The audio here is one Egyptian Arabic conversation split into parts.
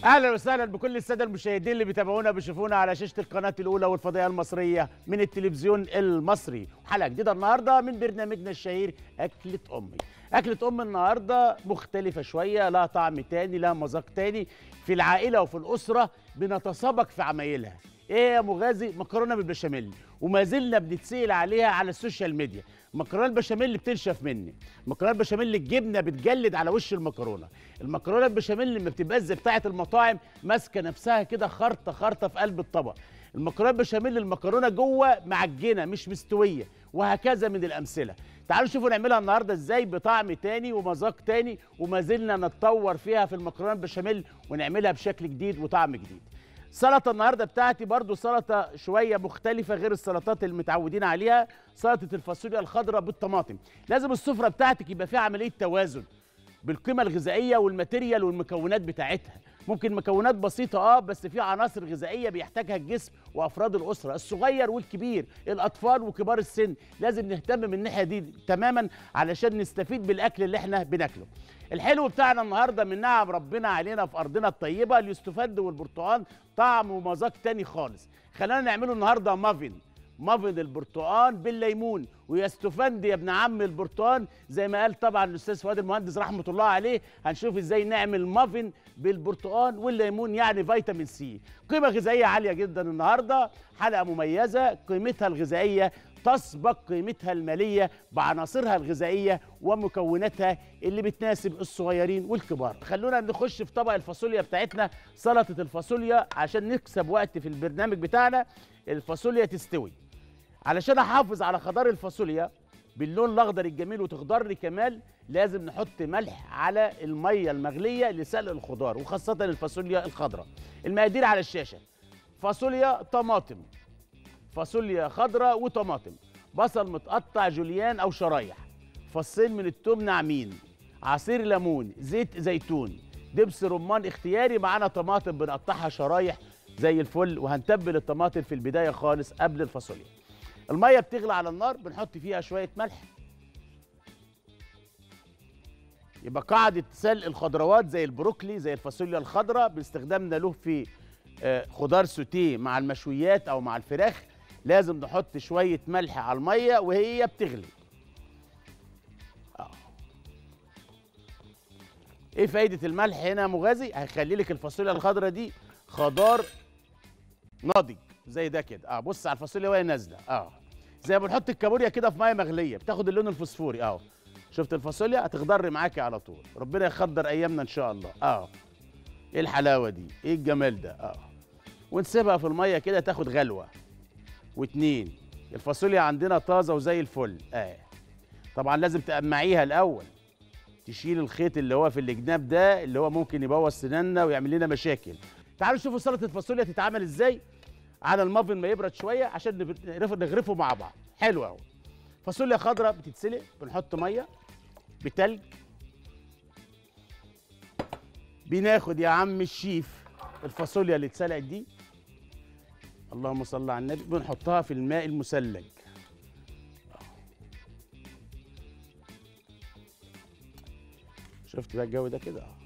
اهلا وسهلا بكل الساده المشاهدين اللي بيتابعونا بيشوفونا على شاشه القناه الاولى والفضائيه المصريه من التلفزيون المصري حلقه جديده النهارده من برنامجنا الشهير اكله امي اكله ام النهارده مختلفه شويه لها طعم تاني لها مذاق تاني في العائله وفي الاسره بنتسابق في عمايلها ايه يا مغازي مكرونه بالبشاميل وما زلنا بنتسال عليها على السوشيال ميديا مكرونه البشاميل اللي بتنشف مني مكرونه البشاميل اللي الجبنه بتجلد على وش المكرونه المكرونه البشاميل لما بتبقى زي بتاعه المطاعم ماسكه نفسها كده خرطه خرطه في قلب الطبق المكرونه البشاميل المكرونه جوه معجنه مش مستويه وهكذا من الامثله تعالوا شوفوا نعملها النهارده ازاي بطعم تاني ومذاق تاني وما زلنا نتطور فيها في المكرونه البشاميل ونعملها بشكل جديد وطعم جديد سلطه النهارده بتاعتي برضو سلطه شويه مختلفه غير السلطات اللي متعودين عليها سلطه الفاصوليا الخضراء بالطماطم لازم السفره بتاعتك يبقى فيها عمليه توازن بالقيمه الغذائيه والماتيريال والمكونات بتاعتها ممكن مكونات بسيطه اه بس في عناصر غذائيه بيحتاجها الجسم وافراد الاسره الصغير والكبير الاطفال وكبار السن لازم نهتم من الناحيه دي تماما علشان نستفيد بالاكل اللي احنا بناكله الحلو بتاعنا النهارده من نعم ربنا علينا في ارضنا الطيبه اليوستفند والبرتقال طعم ومذاق تاني خالص خلينا نعمله النهارده مافن مافن البرتقال بالليمون ويستفند يا ابن عم البرتقال زي ما قال طبعا الاستاذ فؤاد المهندس رحمه الله عليه هنشوف ازاي نعمل مافن بالبرتقال والليمون يعني فيتامين سي قيمه غذائيه عاليه جدا النهارده حلقه مميزه قيمتها الغذائيه تسبق قيمتها الماليه بعناصرها الغذائيه ومكوناتها اللي بتناسب الصغيرين والكبار خلونا نخش في طبق الفاصوليا بتاعتنا سلطه الفاصوليا عشان نكسب وقت في البرنامج بتاعنا الفاصوليا تستوي علشان احافظ على خضار الفاصوليا باللون الاخضر الجميل وتخضر كمال لازم نحط ملح على الميه المغليه لسلق الخضار وخاصه الفاصوليا الخضراء المقادير على الشاشه فاصوليا طماطم فاصوليا خضراء وطماطم بصل متقطع جوليان او شرايح فصين من التوم ناعمين عصير ليمون زيت زيتون دبس رمان اختياري معانا طماطم بنقطعها شرايح زي الفل وهنتبل الطماطم في البدايه خالص قبل الفاصوليا الميه بتغلى على النار بنحط فيها شويه ملح يبقى قاعده سلق الخضروات زي البروكلي زي الفاصوليا الخضراء باستخدامنا له في آه، خضار سوتيه مع المشويات او مع الفراخ لازم نحط شويه ملح على الميه وهي بتغلي آه. ايه فايده الملح هنا يا مغازي هيخلي لك الفاصوليا الخضراء دي خضار ناضج زي ده كده اه بص على الفاصوليا وهي نازله اه زي ما بنحط الكابوريا كده في ميه مغليه بتاخد اللون الفوسفوري اه شفت الفاصوليا هتخضر معاكي على طول ربنا يخضر ايامنا ان شاء الله اه ايه الحلاوه دي ايه الجمال ده اه ونسيبها في الميه كده تاخد غلوه واتنين الفاصوليا عندنا طازه وزي الفل اه طبعا لازم تقمعيها الاول تشيل الخيط اللي هو في الجناب ده اللي هو ممكن يبوظ سناننا ويعمل لنا مشاكل تعالوا شوفوا سلطه الفاصوليا تتعمل ازاي على المافن ما يبرد شويه عشان نغرف- نغرفه مع بعض حلو قوي فاصوليا خضراء بتتسلق بنحط ميه بتلج بناخد يا عم الشيف الفاصوليا اللي اتسلقت دي اللهم صل على النبي بنحطها في الماء المثلج شفت بقى الجو ده كده اه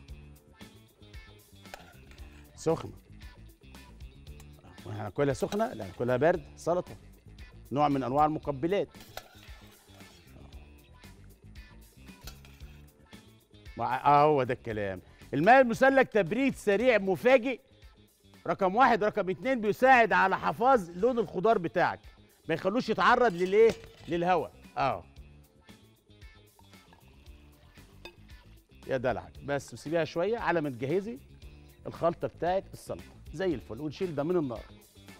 سخنه هناكلها سخنه لا هناكلها برد سلطه نوع من انواع المقبلات مع- اه هو ده الكلام الماء المثلج تبريد سريع مفاجئ رقم واحد رقم اتنين بيساعد على حفاظ لون الخضار بتاعك ما يخلوش يتعرض للايه للهواء اه يا دلعك بس وسيبيها شويه على ما تجهزي الخلطه بتاعت السلطه زي الفل ونشيل ده من النار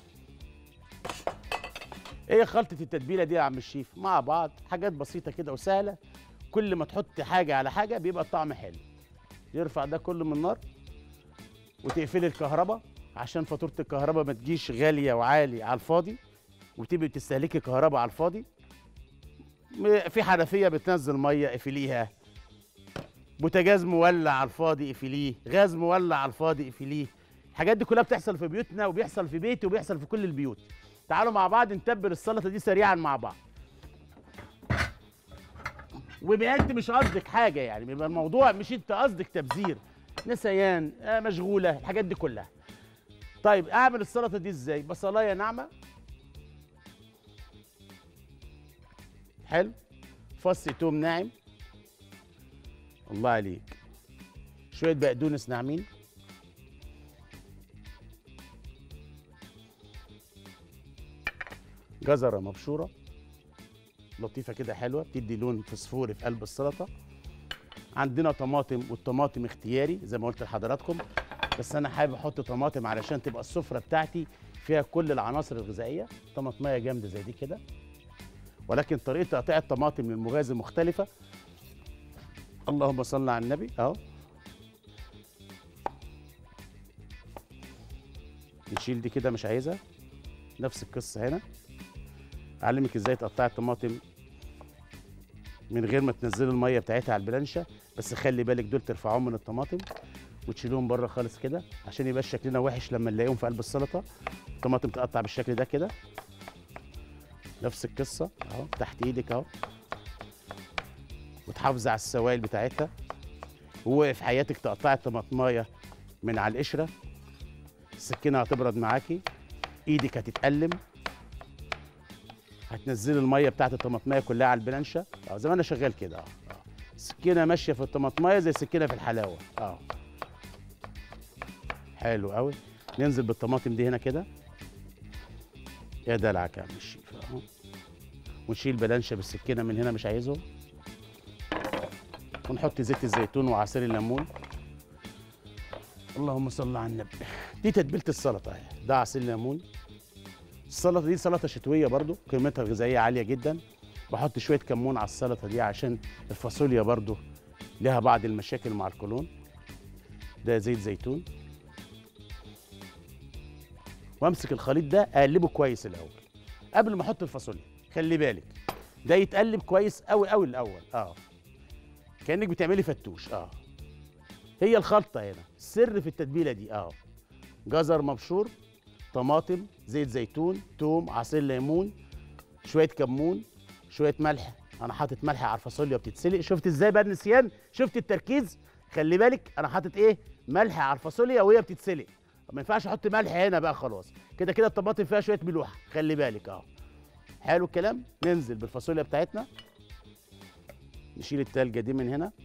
ايه خلطه التتبيله دي يا عم الشيف مع بعض حاجات بسيطه كده وسهله كل ما تحط حاجه على حاجه بيبقى الطعم حلو يرفع ده كله من النار وتقفلي الكهرباء عشان فاتوره الكهرباء ما تجيش غاليه وعالي على الفاضي وتبقي تستهلكي كهرباء على الفاضي م- في حنفيه بتنزل ميه اقفليها بوتاجاز مولع على الفاضي اقفليه غاز مولع على الفاضي اقفليه الحاجات دي كلها بتحصل في بيوتنا وبيحصل في بيتي وبيحصل في كل البيوت تعالوا مع بعض نتبل السلطه دي سريعا مع بعض وبقى انت مش قصدك حاجه يعني بيبقى الموضوع مش انت قصدك تبذير نسيان آه مشغوله الحاجات دي كلها طيب اعمل السلطه دي ازاي بصلايه ناعمه حلو فص توم ناعم الله عليك شويه بقدونس ناعمين جزره مبشوره لطيفه كده حلوه بتدي لون فسفوري في قلب السلطه عندنا طماطم والطماطم اختياري زي ما قلت لحضراتكم بس انا حابب احط طماطم علشان تبقى السفره بتاعتي فيها كل العناصر الغذائيه طماطميه جامده زي دي كده ولكن طريقه تقطيع الطماطم للمغازي مختلفه اللهم صل على النبي اهو نشيل دي كده مش عايزها نفس القصه هنا اعلمك ازاي تقطعي الطماطم من غير ما تنزلي الميه بتاعتها على البلانشه بس خلي بالك دول ترفعوهم من الطماطم وتشيلوهم بره خالص كده عشان يبقى شكلنا وحش لما نلاقيهم في قلب السلطه الطماطم تقطع بالشكل ده كده نفس القصه اهو تحت ايدك اهو وتحافظي على السوائل بتاعتها وفي حياتك تقطعي الطماطمايه من على القشره السكينه هتبرد معاكي ايدك هتتألم هتنزلي الميه بتاعت الطماطمايه كلها على البلانشه اه زي ما انا شغال كده اه اه السكينه ماشيه في الطماطمايه زي السكينه في الحلاوه اه حلو قوي ننزل بالطماطم دي هنا كده يا دلعك يا عم الشيف اهو ونشيل بلانشه بالسكينه من هنا مش عايزهم ونحط زيت الزيتون وعصير الليمون اللهم صل على النبي دي تتبيله السلطه اهي ده عصير ليمون السلطه دي سلطه شتويه برضو قيمتها الغذائيه عاليه جدا بحط شويه كمون على السلطه دي عشان الفاصوليا برضو لها بعض المشاكل مع القولون ده زيت زيتون وامسك الخليط ده اقلبه كويس الاول قبل ما احط الفاصوليا خلي بالك ده يتقلب كويس قوي قوي الاول اه كانك بتعملي فتوش اه هي الخلطه هنا السر في التتبيله دي اه جزر مبشور طماطم زيت زيتون توم عصير ليمون شويه كمون شويه ملح انا حاطط ملح على الفاصوليا بتتسلق شفت ازاي بقى النسيان شفت التركيز خلي بالك انا حاطط ايه ملح على الفاصوليا وهي بتتسلق ما ينفعش احط ملح هنا بقى خلاص كده كده الطماطم فيها شويه ملوحه خلي بالك اهو حلو الكلام ننزل بالفاصوليا بتاعتنا نشيل التلجه دي من هنا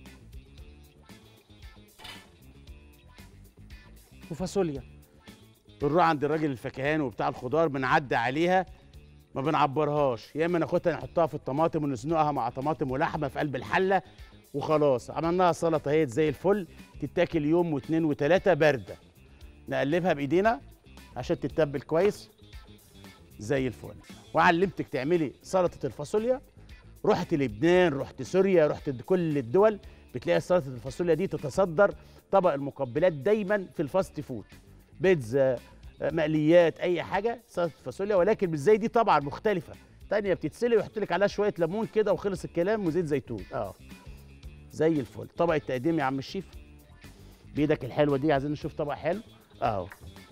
وفاصوليا بنروح عند الراجل الفكهاني وبتاع الخضار بنعدي عليها ما بنعبرهاش يا اما ناخدها نحطها في الطماطم ونسلقها مع طماطم ولحمه في قلب الحله وخلاص عملناها سلطه اهي زي الفل تتاكل يوم واثنين وثلاثه بارده نقلبها بايدينا عشان تتبل كويس زي الفل وعلمتك تعملي سلطه الفاصوليا رحت لبنان رحت سوريا رحت كل الدول بتلاقي سلطه الفاصوليا دي تتصدر طبق المقبلات دايما في الفاست فود بيتزا مقليات اي حاجه سلطه فاصوليا ولكن مش زي دي طبعا مختلفه تانية بتتسلق ويحط لك عليها شويه ليمون كده وخلص الكلام وزيت زيتون اه زي الفل طبق التقديم يا عم الشيف بايدك الحلوه دي عايزين نشوف طبق حلو اهو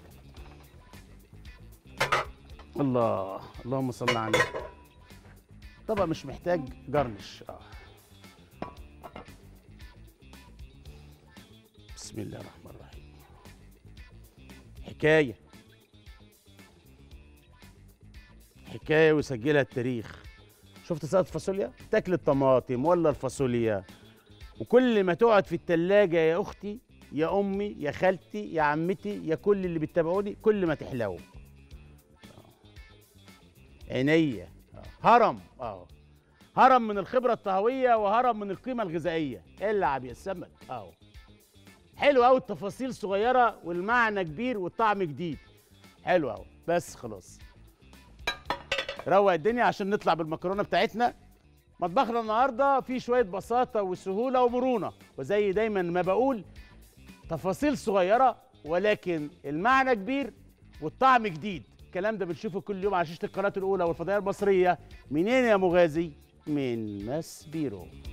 الله اللهم صل على النبي طبق مش محتاج جرنش اه بسم الله الرحمن الرحيم حكايه حكايه ويسجلها التاريخ شفت سلطه فاصوليا تاكل الطماطم ولا الفاصوليا وكل ما تقعد في التلاجة يا اختي يا امي يا خالتي يا عمتي يا كل اللي بتتابعوني كل ما تحلو عينيا هرم اه هرم من الخبره الطهويه وهرم من القيمه الغذائيه العب يا السمك اهو حلو قوي التفاصيل صغيره والمعنى كبير والطعم جديد حلو قوي بس خلاص روق الدنيا عشان نطلع بالمكرونه بتاعتنا مطبخنا النهارده فيه شويه بساطه وسهوله ومرونه وزي دايما ما بقول تفاصيل صغيره ولكن المعنى كبير والطعم جديد الكلام ده بنشوفه كل يوم على شاشه القناه الاولى والفضائيه المصريه منين يا مغازي من ماس بيرو